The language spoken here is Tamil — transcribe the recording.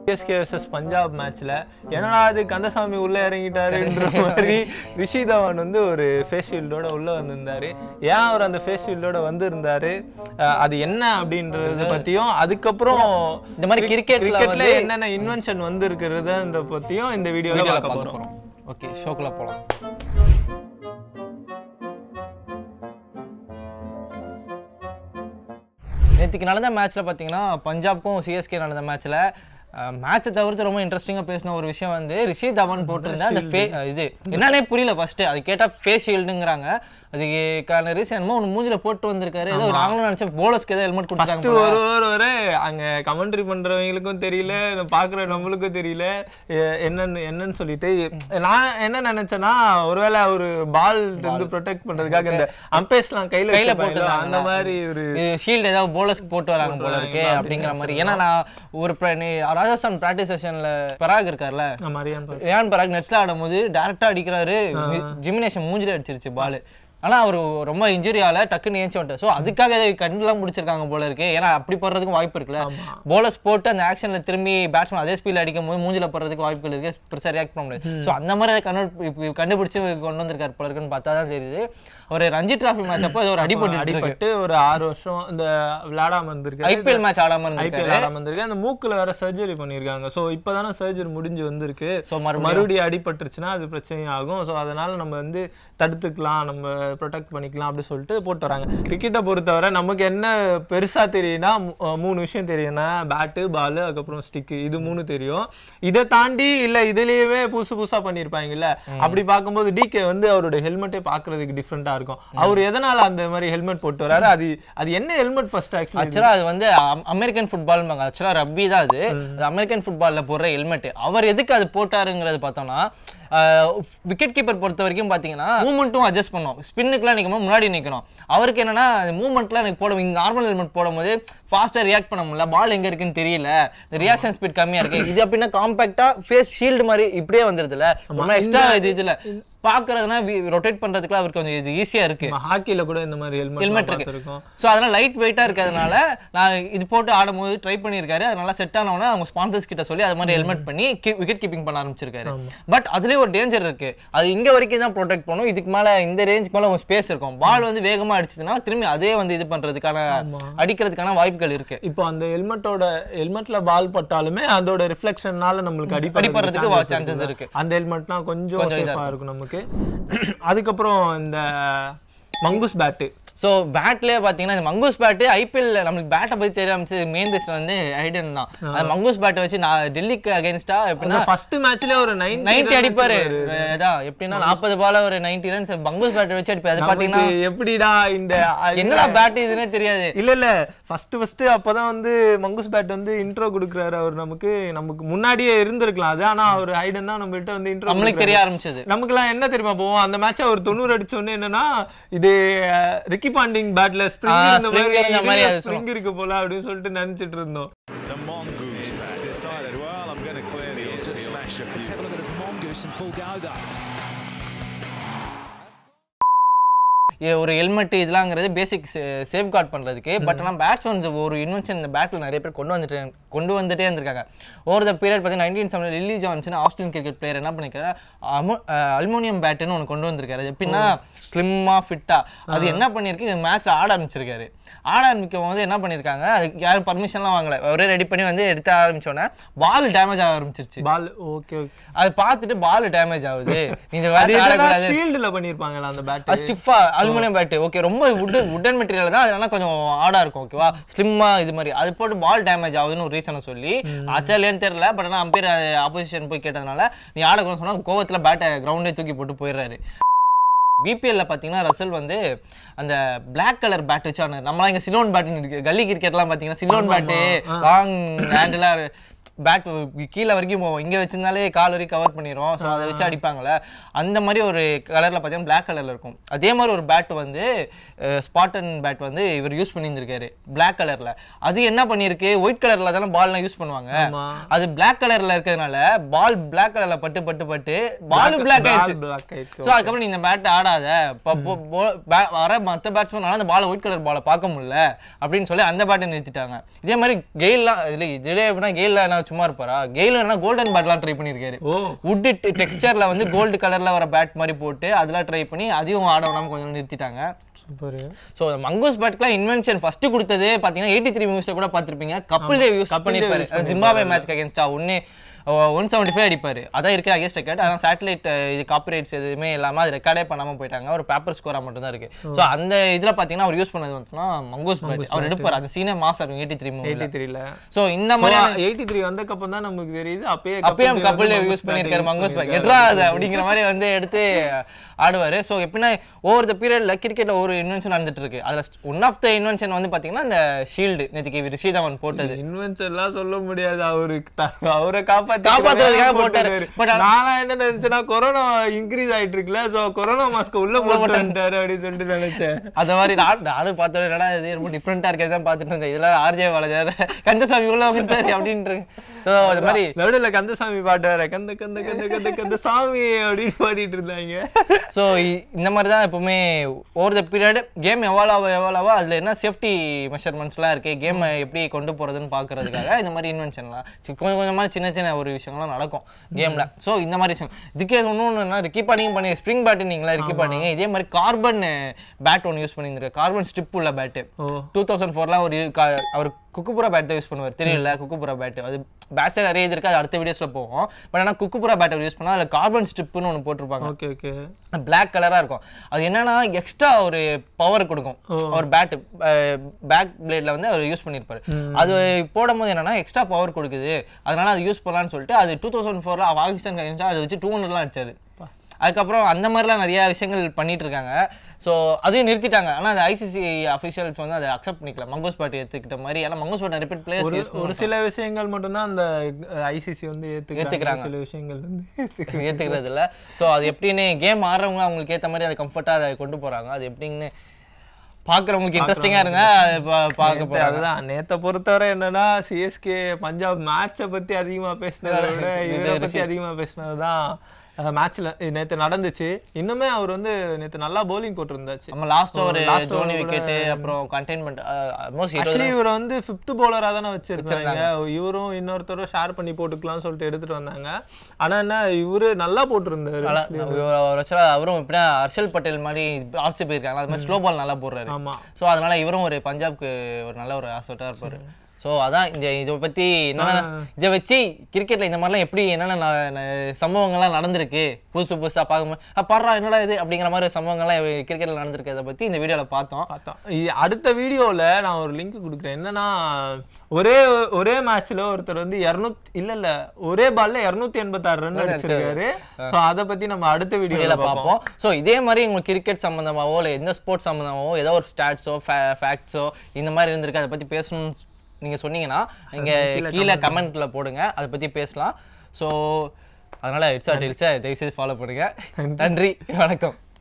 சிஎஸ்கே வர்சஸ் பஞ்சாப் மேட்ச்ல என்னடா அது கந்தசாமி உள்ள இறங்கிட்டாருன்ற மாதிரி ரிஷி தவான் வந்து ஒரு ஃபேஸ் ஷீல்டோட உள்ள வந்திருந்தாரு ஏன் அவர் அந்த ஃபேஸ் ஷீல்டோட வந்திருந்தாரு அஹ் அது என்ன அப்படின்றத பத்தியும் அதுக்கப்புறம் இந்த மாதிரி cricketல கிரிக்கெட்ல வந்து- என்னென்ன இன்வென்ஷன் வந்து இருக்கிறத பத்தியும் இந்த வீடியோல வீடியோல பார்க்க பார்க்க போறோம் போறோம் ஓகே ஷோக்குள்ள போலாம் நேற்றுக்கு நடந்த மேட்ச்சில் பார்த்தீங்கன்னா பஞ்சாப்க்கும் சிஎஸ்கே நடந்த மேட்ச்சில் மேட்சை தவிர்த்து ரொம்ப இன்ட்ரெஸ்டிங்காக பேசின ஒரு விஷயம் வந்து ரிஷி தவான் போட்டிருந்த அந்த ஃபே இது என்னன்னே புரியல ஃபர்ஸ்ட் அது கேட்டால் ஃபேஸ் ஷீல்டுங்கிறாங்க அதுக்கான ரீசன் என்னமோ ஒன்று மூஞ்சில போட்டு வந்திருக்காரு ஏதோ நாங்களும் நினச்சேன் போலர்ஸ்க்கு ஏதோ ஹெல்மெட் ஃபர்ஸ்ட் கொடுத்தாங்க ஒரு ஓவர் வரை அங்க கமெண்ட்ரி பண்றவங்களுக்கும் தெரியல பாக்குற நம்மளுக்கும் தெரியல எ- என்னன்னு என்னன்னு சொல்லிட்டு நான் என்ன நினைச்சேன்னா ஒருவேளை அவரு பால் வந்து ப்ரொடெக்ட் பண்றதுக்காக இந்த அம்பேஸ்லாம் கையில கையில வச்சிருப்பாங்கல்ல, அந்த போட்டுருந்தாங்க. மாதிரி ஒரு இது ஷீல்டு ஏதாவது போலர்ஸ்க்கு போட்டு வராங்க போல இருக்கு அப்படிங்கிற மாதிரி ஏன்னா நான் ஒரு பிர- நீ ராஜஸ்தான் பிராக்டிஸ் செஷன்ல பராக் இருக்கார்ல மரியான் ரியான் பராக் நெட்ஸ்ல ஆடும்போது டேரக்டா அடிக்கிறாரு ஜிமினேஷன் மூஞ்சில அடிச்சிருச்சு பால் ஆனா அவர் ரொம்ப இன்ஜுரியால டக்குன்னு ஏஞ்சி வந்துட்டார் ஸோ அதுக்காக இதை கண்டுலாம் பிடிச்சிருக்காங்க போல இருக்கு ஏன்னா அப்படி போடுறதுக்கும் வாய்ப்பு இருக்குல்ல போலர்ஸ் போட்டு அந்த ஆக்ஷன்ல திரும்பி பேட்ஸ்மேன் அதே ஸ்பீட்ல அடிக்கும் போது மூஞ்சில போடுறதுக்கு வாய்ப்புகள் இருக்கு பெருசா ரியாக்ட் பண்ண முடியாது ஸோ அந்த மாதிரி அதை கண்டு இப்ப கண்டுபிடிச்சு கொண்டு வந்திருக்காரு போல இருக்குன்னு பார்த்தா தான் தெரியுது ஒரு ரஞ்சி டிராஃபி மேட்ச் அப்போ ஏதோ ஒரு அடிபட்டு இருக்கு அடிபட்டு ஒரு ஆறு வருஷம் இந்த விளையாடாம இருந்திருக்காரு ஐபிஎல் மேட்ச் ஆடாம இருந்திருக்காரு ஐபிஎல் ஆடாம இருந்திருக்கு அந்த மூக்குல வேற சர்ஜரி பண்ணிருக்காங்க சோ இப்பதானே சர்ஜரி முடிஞ்சு வந்திருக்கு So, மறுபடியும் மறுபடியும் அடிபட்டுருச்சுன்னா அது பிரச்சனை ஆகும் சோ அதனால நம்ம வந்து தடுத்துக்கலாம் நம்ம ப்ரொடெக்ட் பண்ணிக்கலாம் அப்படி சொல்லிட்டு போட்டு வராங்க கிரிக்கெட்டை பொறுத்தவரை நமக்கு என்ன பெருசா தெரியும்னா மூ- அஹ் மூணு விஷயம் தெரியும்னா பேட்டு பால் அதுக்கப்புறம் ஸ்டிக்கு இது மூணு தெரியும் இதை தாண்டி இல்ல இதுலயே புதுசு புதுசா பண்ணிருப்பாங்கல்ல அப்படி பார்க்கும்போது டிகே வந்து அவரோட ஹெல்மெட்டே பாக்குறதுக்கு டிஃப்ரெண்டா இருக்கும் அவர் எதனால அந்த மாதிரி ஹெல்மெட் போட்டு வராரு அது அது என்ன ஹெல்மெட் ஃபர்ஸ்ட் ஆக்சுவலி ஆக்சுவலா அது வந்து அம்- அமெரிக்கன் ஃபுட்பால் ஆக்சுவலா ரப்பி தான் அது அது அமெரிக்கன் ஃபுட்பால்ல போடுற ஹெல்மெட் அவர் எதுக்கு அது போட்டாருங்கிறது பார்த்தோம்னா விக்கெட் கீப்பர் பொறுத்த வரைக்கும் பார்த்தீங்கன்னா மூவ்மெண்ட்டும் அட்ஜஸ்ட் பண்ணும் ஸ்பின்னுக்குலாம் நிற்கும் முன்னாடி நிற்கணும் அவருக்கு என்னன்னா அந்த மூவ்மெண்ட்லாம் எனக்கு போட நார்மல் ஹெல்மெட் போடும்போது ஃபாஸ்ட்டாக ரியாக்ட் பண்ண முடியல பால் எங்கே இருக்குன்னு தெரியல இந்த ரியாக்ஷன் ஸ்பீட் கம்மியாக இருக்கு இது அப்படின்னா காம்பேக்டாக ஃபேஸ் ஷீல்டு மாதிரி இப்படியே வந்துருதுல ரொம்ப எக்ஸ்ட்ரா இது இதில் பார்க்கறதுனா ரொட்டேட் பண்ணுறதுக்குலாம் அவருக்கு கொஞ்சம் இது ஈஸியாக இருக்கு ஹாக்கில கூட இந்த மாதிரி ஹெல்மெட் ஹெல்மெட் இருக்கு இருக்கும் ஸோ அதனால லைட் வெயிட்டாக இருக்கிறதுனால நான் இது போட்டு ஆடும்போது ட்ரை பண்ணியிருக்காரு அதனால செட் ஆனவொடனே அவங்க ஸ்பான்சர்ஸ் கிட்ட சொல்லி அது மாதிரி ஹெல்மெட் பண்ணி விக்கெட் கீப்பிங் பண்ண ஆரம்பிச்சிருக்காரு பட் அதுலேயே ஒரு டேஞ்சர் இருக்கு அது இங்க வரைக்கும் தான் ப்ரொடெக்ட் பண்ணும் இதுக்கு மேல இந்த ரேஞ்சுக்கு மேல ஒரு ஸ்பேஸ் இருக்கும் பால் வந்து வேகமா அடிச்சதுன்னா திரும்பி அதே வந்து இது பண்றதுக்கான அடிக்கிறதுக்கான வாய்ப்புகள் இருக்கு இப்போ அந்த ஹெல்மெட்டோட ஹெல்மெட்ல பால் பட்டாலுமே அதோட ரிஃப்ளெக்ஷன்னால நம்மளுக்கு அடிபடுறதுக்கு அடிப்படுறதுக்கு chances இருக்கு. அந்த ஹெல்மெட்னா கொஞ்சம் கொஞ்சம் இதா சேஃபா இருக்கும் நமக்கு அதுக்கப்புறம் இந்த மங்குஸ் பேட்டு ஸோ பேட்லேயே பார்த்தீங்கன்னா இந்த மங்கூஸ் பேட்டு ஐபிஎல் நம்மளுக்கு பேட்டை பற்றி தெரிய ஆரம்பிச்சு மெயின் ரீசன் வந்து ஐடன் தான் அந்த மங்கூஸ் பேட்டை வச்சு நான் டெல்லிக்கு அகேன்ஸ்டா எப்படின்னா ஃபர்ஸ்ட் மேட்ச்ல ஒரு நைன் நைன்டி அடிப்பாரு அதான் எப்படின்னா நாற்பது பால ஒரு நைன்டி ரன்ஸ் பங்கூஸ் பேட் வச்சு அடிப்பாரு அது பாத்தீங்கன்னா எப்படிடா இந்த என்னடா பேட் இதுன்னே தெரியாது இல்ல இல்ல ஃபர்ஸ்ட் ஃபர்ஸ்ட் அப்பதான் வந்து மங்குஸ் பேட் வந்து இன்ட்ரோ கொடுக்குறாரு அவர் நமக்கு நமக்கு முன்னாடியே இருந்திருக்கலாம் அது ஆனா அவர் ஹைடன் தான் நம்மள்ட்ட வந்து இன்ட்ரோ நம்மளுக்கு தெரிய ஆரம்பிச்சது நமக்குலாம் என்ன தெரியுமா போவோம் அந்த மேட்ச் ஒரு தொண்ணூறு அடிச்ச உடனே என்னன்னா இது அஹ், ரிக்கி பாண்டிங் பேட்ல ஆ, spring ஸ்ப்ரிங் இருந்த மாதிரி அது ஸ்ப்ரிங் இருக்கு போல அப்படின்னு சொல்லிட்டு நினைச்சிட்டு இருந்தோம் The mongoose decided, well, I'm going to clear the edge and smash a Let's few. have a look at this mongoose in full go though. இது ஒரு ஹெல்மெட் இதெல்லாங்கிறது பேசிக் சேஃப் கார்ட் பண்ணுறதுக்கு பட் ஆனால் பேட்ஸ்மேன்ஸ் ஒரு இன்வென்ஷன் இந்த பேட்டில் நிறைய பேர் கொண்டு வந்துட்டு கொண்டு வந்துட்டே இருந்திருக்காங்க ஓவர் த பீரியட் பார்த்தீங்கன்னா நைன்டீன் செவனில் Lillee Johnson Australian cricket player என்ன பண்ணிருக்காரு அல்மோனியம் பேட்டுன்னு ஒன்று கொண்டு வந்திருக்காரு எப்படின்னா ஸ்லிம்மாக ஃபிட்டாக அது என்ன பண்ணியிருக்கு இந்த மேட்ச் ஆட ஆரம்பிச்சிருக்காரு ஆட ஆரம்பிக்கும் போது என்ன பண்ணியிருக்காங்க அதுக்கு யாரும் பர்மிஷன்லாம் வாங்கல ஒரே ரெடி பண்ணி வந்து எடுத்து ஆரம்பிச்சோன்னே பால் டேமேஜ் ஆக ஆரம்பிச்சிருச்சு பால் ஓகே ஓகே அது பார்த்துட்டு பால் டேமேஜ் ஆகுது இந்த பேட் ஆடக்கூடாது ஷீல்டுல பண்ணிருப்பாங்களா அந்த பேட் ஸ்டிஃபா அலுமினியம் பேட் ஓகே ரொம்ப வுட் வுட்டன் மெட்டீரியல் தான் அதனால கொஞ்சம் ஆடா இருக்கும் ஓகேவா ஸ்லிம்மா இது மாதிரி அது போட்டு பால் டேமேஜ் ஆகுதுன்னு ஒரு ரீசனை சொல்லி ஆச்சா இல்லையான்னு தெரியல பட் ஆனால் அம்பேர் ஆப்போசிஷன் போய் கேட்டதுனால நீ ஆடக்கூடாது சொன்னா கோவத்துல பேட்டை கிரவுண்டே தூக்கி போட்டு போயிடுறாரு பிபிஎல்ல பார்த்தீங்கன்னா ரசல் வந்து அந்த Black கலர் பேட் வச்சு ஆனார் நம்மளாம் இங்கே சிலோன் பேட் இருக்கு கல்லி கிரிக்கெட்லாம் பார்த்தீங்கன்னா சிலோன் பேட்டு லாங் ஹேண்டிலாக பேட் கீழே வரைக்கும் போவோம் இங்கே வச்சிருந்தாலே கால் வரைக்கும் கவர் பண்ணிடும் ஸோ அதை வச்சு அடிப்பாங்கல்ல அந்த மாதிரி ஒரு கலரில் பார்த்தீங்கன்னா Black கலரில் இருக்கும் அதே மாதிரி ஒரு பேட் வந்து ஸ்பாட்டன் பேட் வந்து இவர் யூஸ் பண்ணியிருந்திருக்காரு Black கலரில் அது என்ன பண்ணியிருக்கு ஒயிட் கலரில் தானே பால்லாம் யூஸ் பண்ணுவாங்க ஆமா. அது Black கலரில் இருக்கிறதுனால பால் Black கலரில் பட்டு பட்டு பட்டு பால் Black ஆயிடுச்சு black ஆயிடுச்சு ஸோ அதுக்கப்புறம் நீ இந்த பேட் ஆடாத இப்போ போ- போ- பே- வர மற்ற பேட்ஸ்மேனால அந்த பால் ஒயிட் கலர் பாலை பார்க்க முடியல அப்படின்னு சொல்லி அந்த பேட்டை நிறுத்திட்டாங்க இதே மாதிரி கெயில்லாம் இதில் இதிலே எப்படின்னா கெயிலில் என்ன என்ன சும்மா இருப்பாரா கெயில் என்ன கோல்டன் பேட்லாம் ட்ரை பண்ணியிருக்காரு ஓ வுட் டெக்ஸ்டர்ல வந்து கோல்டு கலர்ல வர பேட் மாதிரி போட்டு அதெல்லாம் ட்ரை பண்ணி அதையும் ஆட விடாம கொஞ்சம் நிறுத்திட்டாங்க சூப்பர் ஸோ மங்கோஸ் பேட்க்குலாம் இன்வென்ஷன் ஃபர்ஸ்ட் கொடுத்தது பார்த்தீங்கன்னா எயிட்டி த்ரீ மூவிஸில் கூட பார்த்துருப்பீங்க கபில் தேவ் யூஸ் கபில் தேவ் பண்ணியிருப்பாரு use ஜிம்பாவே மேட்ச்க்கு அகேன்ஸ்டா ஒன்று ஒன் செவன்ட்டி ஃபைவ் அடிப்பார் அதான் இருக்கு அகேன்ஸ்ட் ரெக்கார்ட் ஆனால் சேட்டலைட் இது காப்பிரைட்ஸ் எதுவுமே இல்லாமல் அது ரெக்கார்டே பண்ணாமல் போயிட்டாங்க ஒரு பேப்பர் ஸ்கோராக மட்டும் தான் இருக்கு ஸோ அந்த இதில் பார்த்தீங்கன்னா அவர் யூஸ் பண்ணது பார்த்தீங்கன்னா மங்கோஸ் பேட் அவர் எடுப்பார் அந்த சீனே மாஸ் இருக்கும் எயிட்டி த்ரீ மூவியில் எயிட்டி த்ரீல ஸோ இந்த மாதிரியான எயிட்டி த்ரீ வந்தக்கப்புறம் தான் நமக்கு தெரியுது அப்பயே அப்பயும் தேவ் கபில் வந்து யூஸ் மங்கோஸ் பண்ணியிருக்காரு bat மங்கோஸ் use பேக் பண்ணியிருக்காரு. எட்ரா அது அப்படிங்கிற மாதிரி வந்து எடுத்து ஆடுவார் ஸோ எப்படின்னா ஓவர் த பீரியட்ல கிரிக்கெட்ல ஒரு இன்வென்ஷன் நடந்துட்டு இருக்கு அதில் ஒன் ஆஃப் த இன்வென்ஷன் வந்து பார்த்தீங்கன்னா இந்த ஷீல்டு நேற்றுக்கு ரிஷிதவன் போட்டது இன்வென்ஷன் எல்லாம் சொல்ல முடியாது அவரு த- அவரை காப்பாத்தி காப்பாத்துறதுக்காக போட்டாரு. But ஆனா- நான் என்ன நினைச்சேன்னா கொரோனா இன்க்ரீஸ் ஆயிட்டு இருக்குல்ல சோ கொரோனா மாஸ்க் உள்ள போட்டு வந்துட்டாரு அப்படின்னு சொல்லிட்டு நினைச்சேன் அந்த மாதிரி நான் நானும் பார்த்தோம் என்னடா இது ரொம்ப டிஃப்ரெண்ட்டாக இருக்கிறது தான் பார்த்துட்டு இருந்தேன் இதெல்லாம் ஆர்ஜே வாலஜர் கந்தசாமி உள்ள வந்துட்டாரு அப்படின்ட்டு ஸோ அது மாதிரி நடுவுல கந்தசாமி பாட்டு வேற கந்த கந்த கந்த கந்த கந்த சாமி அப்படின்னு பாடிட்டு இருந்தாங்க ஸோ இந்த மாதிரி தான் எப்பவுமே over the period game evolve ஆக எவால்வ் ஆக அதில் என்ன சேஃப்டி மெஷர்மெண்ட்ஸ்லாம் இருக்குது கேமை எப்படி கொண்டு போகிறதுன்னு பார்க்கறதுக்காக இந்த மாதிரி இன்வென்ஷன்லாம் கொஞ்சம் கொஞ்சமாக சின்ன சின்ன ஒரு விஷயங்கள்லாம் நடக்கும் கேமில் ஸோ இந்த மாதிரி விஷயம் இதுக்கே இன்னொன்று ரிக்கி பாட்டிங் பண்ணி ஸ்ப்ரிங் பேட்டுனீங்களா ரிக்கி பாட்டிங்க இதே மாதிரி கார்பன் பேட் ஒன்று யூஸ் பண்ணியிருந்தாரு கார்பன் ஸ்ட்ரிப் உள்ள பேட்டு ஓ டூ தௌசண்ட் ஃபோர்லாம் ஒரு கா- அவர் குக்குபுரா பேட் தான் யூஸ் பண்ணுவார் தெரியல குக்குபுரா பேட் அது பேட்ஸ் நிறைய இது இருக்கு அது அடுத்த வீடியோஸில் போகும் பட் ஆனால் குக்குபுரா பேட் யூஸ் பண்ணால் அதில் கார்பன் ஸ்ட்ரிப்னு ஒன்று போட்டிருப்பாங்க ஓகே ஓகே Black கலராக இருக்கும் அது என்னன்னா எக்ஸ்ட்ரா ஒரு பவர் கொடுக்கும் ஒரு பேட் பேக் பிளேட்ல வந்து அவர் யூஸ் பண்ணியிருப்பாரு அது போடும்போது என்னன்னா எக்ஸ்ட்ரா பவர் கொடுக்குது அதனால அது யூஸ் பண்ணலாம்னு சொல்லிட்டு அது டூ தௌசண்ட் ஃபோரில் பாகிஸ்தான் கழிச்சா அதை வச்சு டூ ஹண்ட்ரட்லாம் அடிச்சாரு அதுக்கப்புறம் அந்த மாதிரிலாம் நிறைய விஷயங்கள் பண்ணிட்டு இருக்காங்க ஸோ அதையும் நிறுத்திட்டாங்க ஆனால் அது ஐசிசி அஃபிஷியல்ஸ் வந்து அதை அக்செப்ட் பண்ணிக்கல மங்கோஸ் பாட்டு எடுத்துக்கிட்ட மாதிரி ஏன்னா மங்கோஸ் பாட்டு ரிப்பீட் பிளேயர்ஸ் ஒரு யூஸ் ஒரு சில விஷயங்கள் மட்டும்தான் அந்த ஐசிசி வந்து ஏத்துக்கிறாங்க ஏத்துக்கிறாங்க. சில விஷயங்கள் வந்து ஏத்துக்கிறாங்க. ஏற்றுக்கிறது இல்லை ஸோ அது எப்படின்னு கேம் ஆடுறவங்க அவங்களுக்கு ஏற்ற மாதிரி அதை கம்ஃபர்ட்டாக அதை கொண்டு போகிறாங்க அது எப்படின்னு பார்க்குறவங்களுக்கு இன்ட்ரெஸ்டிங்காக இருந்தால் அதை பா- பார்க்க நேத்து போகிறாங்க அதுதான் நேத்த பொறுத்தவரை என்னன்னா சிஎஸ்கே பஞ்சாப் மேட்சை பத்தி அதிகமா பேசினதை விட இவரை பத்தி அதிகமா பேசினதுதான் மேட்ச்ல நேத்து நடந்துச்சு இன்னுமே அவர் வந்து நேத்து நல்லா பவுலிங் போட்டிருந்தாச்சு நம்ம last over last over Dhoni கூட- விக்கெட்டு அப்புறம் கண்டெயின்மெண்ட் ஆல்மோஸ்ட் இருபது ஆக்சுவலி இவரை வந்து ஃபிஃப்த் பவுலரா தானே வச்சிருக்காங்க இவரும் இன்னொருத்தரும் ஷேர் பண்ணி போட்டுக்கலாம்னு சொல்லிட்டு எடுத்துட்டு வந்தாங்க ஆனா என்ன இவரு நல்லா போட்டிருந்தாரு நல்லா ஒரு வருஷம் அவரும் எப்படின்னா ஹர்ஷல் பட்டேல் மாதிரி ஆர்சி போயிருக்காங்க அது மாதிரி ஸ்லோ பால் நல்லா போடுறாரு ஆமா ஸோ அதனால இவரும் ஒரு பஞ்சாப்க்கு ஒரு நல்ல ஒரு ஆசோட்டாக இருப்பாரு ஸோ அதான் இந்த இதை பற்றி என்னென்ன இதை வச்சு கிரிக்கெட்டில் இந்த மாதிரிலாம் எப்படி என்னென்ன ந- ந- சம்பவங்கள்லாம் நடந்திருக்கு புதுசு புதுசாக பார்க்கும்போது பாடுறா என்னடா இது அப்படிங்கிற மாதிரி சம்பவங்கள்லாம் கிரிக்கெட்டில் நடந்திருக்கு அதை பற்றி இந்த வீடியோவில் பார்த்தோம் பார்த்தோம் இ- அடுத்த வீடியோல நான் ஒரு லிங்க் கொடுக்குறேன் என்னன்னா ஒரே ஒரே மேட்ச்ல ஒருத்தர் வந்து இருநூத்தி இல்ல இல்ல ஒரே பால்ல இருநூத்தி எண்பத்தாறு ரன் அடிச்சிருக்காரு சோ அத பத்தி நம்ம அடுத்த வீடியோல வீடியோவில் பார்ப்போம் பார்ப்போம் ஸோ இதே மாதிரி உங்களுக்கு கிரிக்கெட் சம்மந்தமாவோ இல்லை எந்த ஸ்போர்ட்ஸ் சம்மந்தமாவோ ஏதோ ஒரு ஸ்டாட்ஸோ ஃபேக்ட்ஸோ இந்த மாதிரி இருந்திருக்கு அதை பற்றி பேசணும் நீங்கள் சொன்னீங்கன்னா நீங்கள் கீழே கமெண்ட்டில் போடுங்க அதை பற்றி பேசலாம் ஸோ அதனால் இட்ஸ் ஆட் இட்ஸை தயவுசெய்து ஃபாலோ பண்ணுங்கள் நன்றி வணக்கம்